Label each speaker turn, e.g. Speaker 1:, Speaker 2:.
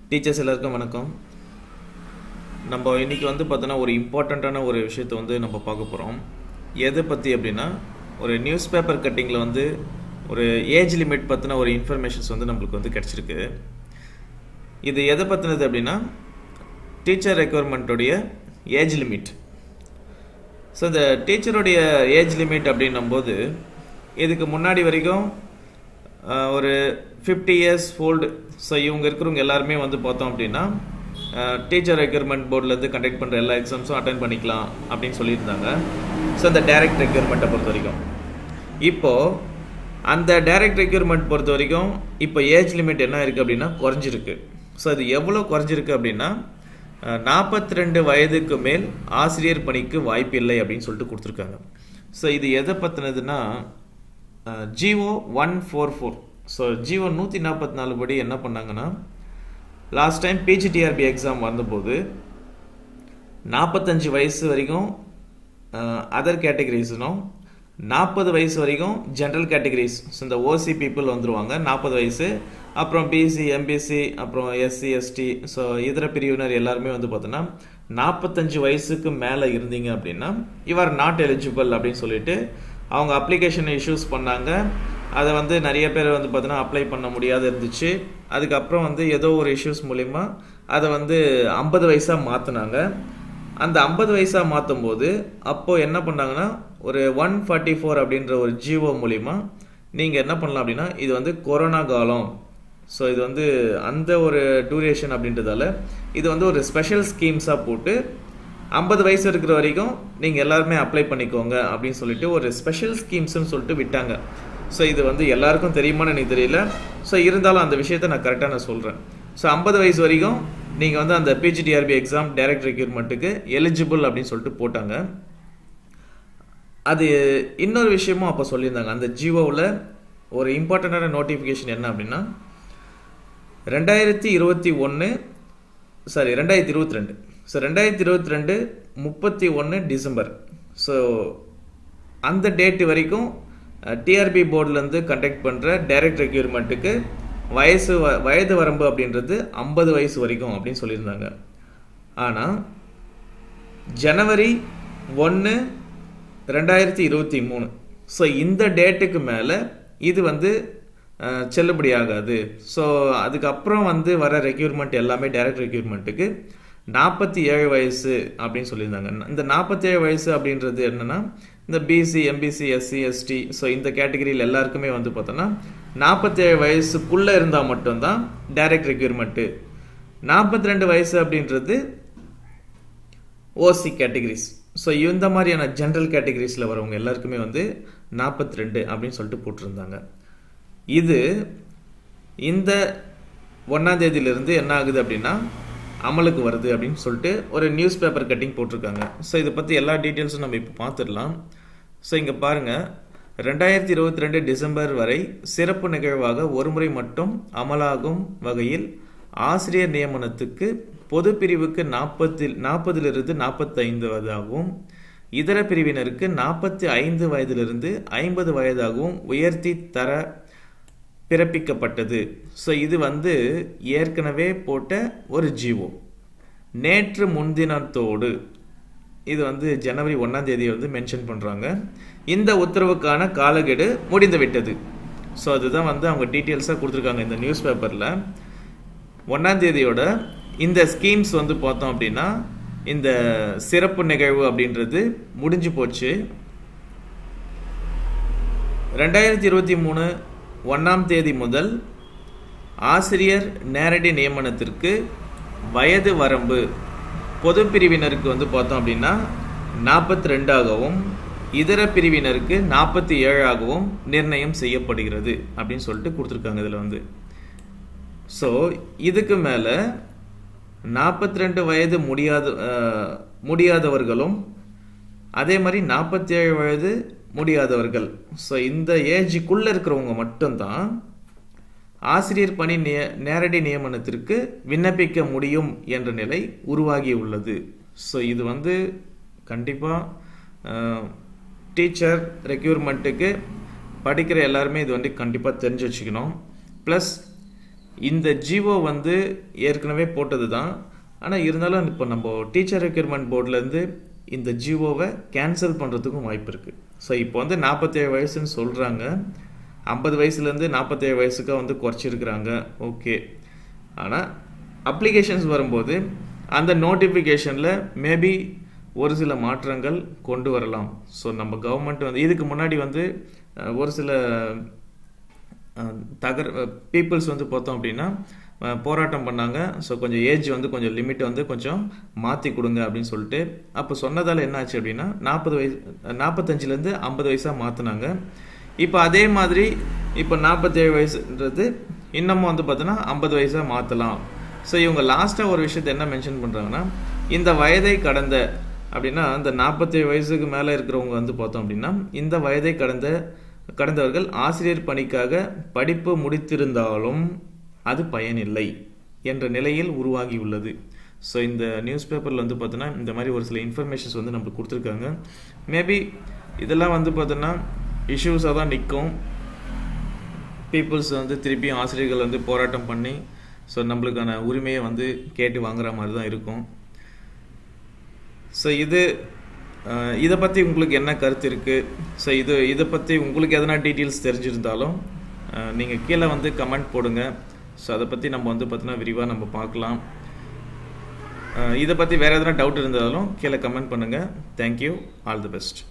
Speaker 1: teachers எல்லாருக்கும் வணக்கம் நம்ம இன்னைக்கு வந்து பார்த்தோன்னா ஒரு இம்பார்ட்டண்ட்டான ஒரு விஷயத்தை வந்து நம்ம பார்க்க போகிறோம் எதை பற்றி அப்படின்னா ஒரு நியூஸ் பேப்பர் கட்டிங்கில் வந்து ஒரு ஏஜ் லிமிட் பற்றின ஒரு இன்ஃபர்மேஷன்ஸ் வந்து நம்மளுக்கு வந்து கிடச்சிருக்கு இது எதை பற்றினது அப்படின்னா டீச்சர் ரெக்குவயர்மெண்ட்டோடைய ஏஜ் லிமிட் ஸோ இந்த டீச்சருடைய ஏஜ் லிமிட் அப்படின்னும்போது இதுக்கு முன்னாடி வரைக்கும் ஆஹ், ஒரு ஃபிஃப்டி இயர்ஸ் ஓல்டு ஸோ இவங்க இருக்கிறவங்க எல்லாருமே வந்து பார்த்தோம் அப்படின்னா டீச்சர் ரெக்யூர்மெண்ட் போர்ட்லேருந்து கண்டக்ட் பண்ணுற எல்லா எக்ஸாம்ஸும் அட்டன் பண்ணிக்கலாம் அப்படின்னு சொல்லியிருந்தாங்க ஸோ இந்த டைரக்ட் ரெக்யூர்மெண்ட்டை பொறுத்த வரைக்கும் இப்போது அந்த டைரக்ட் ரெக்யூர்மெண்ட் பொறுத்த வரைக்கும் இப்போ ஏஜ் லிமிட் என்ன இருக்குது அப்படின்னா குறைஞ்சிருக்கு ஸோ அது எவ்வளோ குறைஞ்சிருக்கு அப்படின்னா நாற்பத்தி ரெண்டு வயதுக்கு மேல் ஆசிரியர் பணிக்கு வாய்ப்பில்லை அப்படின்னு சொல்லிட்டு கொடுத்துருக்காங்க ஸோ இது எதை பற்றினதுன்னா GO one four four so GO நூற்றி நாற்பத்தி நாலு படி என்ன பண்ணாங்கன்னா லாஸ்ட் டைம் பிஜிடிஆர்பி எக்ஸாம் வந்தபோது நாற்பத்தஞ்சு வயசு வரைக்கும் அதர் கேட்டகரிஸ்னும் நாற்பது வயசு வரைக்கும் ஜென்ரல் கேட்டகரிஸ் ஸோ இந்த ஓசி பீப்புள் வந்துருவாங்க நாற்பது வயசு அப்புறம் பிசி எம்பிசி அப்புறம் எஸ்சி எஸ்டி ஸோ இதர பிரிவினர் எல்லாருமே வந்து பார்த்தோன்னா நாற்பத்தஞ்சு வயசுக்கு மேலே இருந்தீங்க அப்படின்னா யூஆர் நாட் எலிஜிபிள் அப்படின்னு சொல்லிட்டு அவங்க அப்ளிகேஷன் இஷ்யூஸ் பண்ணாங்க அதை வந்து நிறைய பேர் வந்து பார்த்தோன்னா அப்ளை பண்ண முடியாத இருந்துச்சு அதுக்கப்புறம் வந்து ஏதோ ஒரு இஷ்யூஸ் மூலிமா அதை வந்து ஐம்பது வயசாக மாற்றினாங்க அந்த ஐம்பது வயசாக மாற்றும் போது அப்போது என்ன பண்ணாங்கன்னா ஒரு ஒன் ஃபார்ட்டி ஃபோர் அப்படின்ற ஒரு ஜிஓ மூலிமா நீங்கள் என்ன பண்ணலாம் அப்படின்னா இது வந்து கொரோனா காலம் ஸோ இது வந்து அந்த ஒரு டூரேஷன் அப்படின்றதால இது வந்து ஒரு ஸ்பெஷல் ஸ்கீம்ஸாக போட்டு ஐம்பது வயசு இருக்கிற வரைக்கும் நீங்கள் எல்லாருமே அப்ளை பண்ணிக்கோங்க அப்படின்னு சொல்லிட்டு ஒரு ஸ்பெஷல் ஸ்கீம்ஸ்னு சொல்லிட்டு விட்டாங்க ஸோ இது வந்து எல்லாருக்கும் தெரியுமான்னு எனக்கு தெரியல ஸோ இருந்தாலும் அந்த விஷயத்த நான் கரெக்டாக நான் சொல்கிறேன் ஸோ ஐம்பது வயசு வரைக்கும் நீங்கள் வந்து அந்த பிஜிடிஆர்பி எக்ஸாம் டைரக்ட் ரெக்யூர்மெண்ட்டுக்கு எலிஜிபிள் அப்படின்னு சொல்லிட்டு போட்டாங்க அது இன்னொரு விஷயமும் அப்போ சொல்லியிருந்தாங்க அந்த ஜியோவில் ஒரு இம்பார்ட்டண்ட்டான நோட்டிஃபிகேஷன் என்ன அப்படின்னா ரெண்டாயிரத்தி இருபத்தி ஒன்று சாரி ரெண்டாயிரத்தி இருபத்தி ரெண்டு ஸோ ரெண்டாயிரத்தி இருபத்தி ரெண்டு முப்பத்தி ஒன்று டிசம்பர் ஸோ அந்த டேட்டு வரைக்கும் டிஆர்பி போர்ட்லேருந்து கண்டக்ட் பண்ணுற டைரக்ட் ரெக்யூர்மெண்ட்டுக்கு வயசு வ- வயது வரம்பு அப்படின்றது ஐம்பது வயசு வரைக்கும் அப்படின்னு சொல்லியிருந்தாங்க ஆனால் ஜனவரி ஒன்று ரெண்டாயிரத்தி இருபத்தி மூணு ஸோ இந்த டேட்டுக்கு மேலே இது வந்து அஹ், செல்லுபடி ஆகாது ஸோ அதுக்கப்புறம் வந்து வர ரெக்யூர்மெண்ட் எல்லாமே டைரக்ட் ரெக்யூர்மெண்ட்டுக்கு நாற்பத்தி ஏழு வயசு அப்படின்னு சொல்லியிருந்தாங்க இந்த நாற்பத்தி ஏழு வயசு அப்படின்றது என்னன்னா இந்த BC MBC SC ST so இந்த கேட்டகரியில் எல்லாருக்குமே வந்து பார்த்தோன்னா நாற்பத்தி ஏழு வயசுக்குள்ளே இருந்தால் மட்டும்தான் டைரக்ட் ரெக்யூர்மெண்ட்டு நாற்பத்தி ரெண்டு வயசு அப்படின்றது ஓசி கேட்டகரிஸ் ஸோ இந்த மாதிரியான ஜென்ரல் கேட்டகரிஸில் வரவங்க எல்லாருக்குமே வந்து நாற்பத்தி ரெண்டு அப்படின்னு சொல்லிட்டு போட்டிருந்தாங்க இது இந்த ஒன்றாம் தேதியிலிருந்து என்ன ஆகுது அப்படின்னா அமலுக்கு வருது அப்படின்னு சொல்லிட்டு ஒரு நியூஸ் பேப்பர் கட்டிங் போட்டிருக்காங்க ஸோ இதை பற்றி எல்லா டீட்டெயில்ஸும் நம்ம இப்போ பார்த்துடலாம் ஸோ இங்கே பாருங்கள் ரெண்டாயிரத்தி இருபத்தி ரெண்டு டிசம்பர் வரை சிறப்பு நிகழ்வாக ஒருமுறை மட்டும் அமலாகும் வகையில் ஆசிரியர் நியமனத்துக்கு பொது பிரிவுக்கு நாற்பத்தி நாற்பதிலிருந்து நாற்பத்தைந்து வயதாகவும் இதர பிரிவினருக்கு நாற்பத்தி ஐந்து வயதிலிருந்து ஐம்பது வயதாகவும் உயர்த்தி தர பிறப்பிக்கப்பட்டது ஸோ இது வந்து ஏற்கனவே போட்ட ஒரு ஜிஓ நேற்று முன்தினத்தோடு இது வந்து ஜனவரி ஒன்றாம் தேதியை வந்து மென்ஷன் பண்ணுறாங்க இந்த உத்தரவுக்கான காலக்கெடு முடிந்து விட்டது ஸோ அதுதான் வந்து அவங்க டீட்டெயில்ஸாக கொடுத்துருக்காங்க இந்த நியூஸ் பேப்பரில் ஒன்றாம் தேதியோட இந்த ஸ்கீம்ஸ் வந்து பார்த்தோம் அப்படின்னா இந்த சிறப்பு நிகழ்வு அப்படின்றது முடிஞ்சு போச்சு ரெண்டாயிரத்தி இருபத்தி மூணு ஒன்றாம் தேதி முதல் ஆசிரியர் நேரடி நியமனத்திற்கு வயது வரம்பு பொது பிரிவினருக்கு வந்து பார்த்தோம் அப்படின்னா நாற்பத்தி ரெண்டாகவும் இதர பிரிவினருக்கு நாற்பத்தி ஏழாகவும் நிர்ணயம் செய்யப்படுகிறது அப்படின்னு சொல்லிட்டு கொடுத்துருக்காங்க இதில் வந்து ஸோ இதுக்கு மேலே நாற்பத்தி ரெண்டு வயது முடியாத அஹ், முடியாதவர்களும் அதே மாதிரி நாற்பத்தி ஏழு வயது முடியாதவர்கள் ஸோ இந்த ஏஜுக்குள்ளே இருக்கிறவங்க மட்டும்தான் ஆசிரியர் பணி நிய நேரடி நியமனத்திற்கு விண்ணப்பிக்க முடியும் என்ற நிலை உருவாகி உள்ளது ஸோ இது வந்து கண்டிப்பாக டீச்சர் ரெக்யூர்மெண்ட்டுக்கு படிக்கிற எல்லாருமே இது வந்து கண்டிப்பாக தெரிஞ்சு வச்சுக்கணும் ப்ளஸ் இந்த ஜிஓ வந்து ஏற்கனவே போட்டது தான் ஆனால் இருந்தாலும் இப்போ நம்ம டீச்சர் ரெக்யூர்மெண்ட் போர்ட்லேருந்து இந்த ஜிஓவை கேன்சல் பண்ணுறதுக்கும் வாய்ப்பு இருக்குது ஸோ இப்போ வந்து நாற்பத்தேழு வயசுன்னு சொல்கிறாங்க ஐம்பது வயசுலேருந்து நாற்பத்தேழு வயசுக்கு வந்து குறைச்சிருக்கிறாங்க ஓகே ஆனால் அப்ளிகேஷன்ஸ் வரும்போது அந்த நோட்டிஃபிகேஷனில் மேபி ஒரு சில மாற்றங்கள் கொண்டு வரலாம் ஸோ நம்ம கவர்மெண்ட் வந்து இதுக்கு முன்னாடி வந்து அஹ், ஒரு சில அஹ், தகர் பீப்புள்ஸ் வந்து பார்த்தோம் அப்படின்னா அஹ், போராட்டம் பண்ணாங்க ஸோ கொஞ்சம் ஏஜ் வந்து கொஞ்சம் லிமிட் வந்து கொஞ்சம் மாற்றி கொடுங்க அப்படின்னு சொல்லிட்டு அப்போ சொன்னதால் என்னாச்சு அப்படின்னா நாற்பது வயசு நாற்பத்தஞ்சிலேருந்து ஐம்பது வயசாக மாற்றினாங்க இப்போ அதே மாதிரி இப்போ நாற்பத்தேழு வயசுன்றது இன்னமும் வந்து பார்த்தோன்னா ஐம்பது வயசாக மாற்றலாம் ஸோ இவங்க லாஸ்ட்டாக ஒரு விஷயத்தை என்ன மென்ஷன் பண்ணுறாங்கன்னா இந்த வயதை கடந்த அப்படின்னா இந்த நாற்பத்தேழு வயசுக்கு மேலே இருக்கிறவங்க வந்து பார்த்தோம் அப்படின்னா இந்த வயதை கடந்த கடந்தவர்கள் ஆசிரியர் பணிக்காக படிப்பு முடித்திருந்தாலும் அது பயனில்லை என்ற நிலையில் உருவாகி உள்ளது ஸோ இந்த நியூஸ் பேப்பரில் வந்து பார்த்தோன்னா இந்த மாதிரி ஒரு சில இன்ஃபர்மேஷன்ஸ் வந்து நம்மளுக்கு கொடுத்துருக்காங்க மேபி இதெல்லாம் வந்து பார்த்தோன்னா இஷ்யூஸாக தான் நிற்கும் பீப்புள்ஸ் வந்து திருப்பியும் ஆசிரியர்கள் வந்து போராட்டம் பண்ணி ஸோ நம்மளுக்கான உரிமையை வந்து கேட்டு வாங்குற மாதிரி தான் இருக்கும் ஸோ இது அஹ், இதை பற்றி உங்களுக்கு என்ன கருத்து இருக்குது ஸோ இது இதை பற்றி உங்களுக்கு எதனா டீட்டெயில்ஸ் தெரிஞ்சிருந்தாலும் நீங்கள் கீழே வந்து கமெண்ட் போடுங்க ஸோ அதை பற்றி நம்ம வந்து பார்த்தீங்கன்னா விரிவாக நம்ம பார்க்கலாம் அஹ், இதை பற்றி வேறு எதனா டவுட் இருந்தாலும் கீழே கமெண்ட் பண்ணுங்கள் தேங்க்யூ ஆல் தி பெஸ்ட்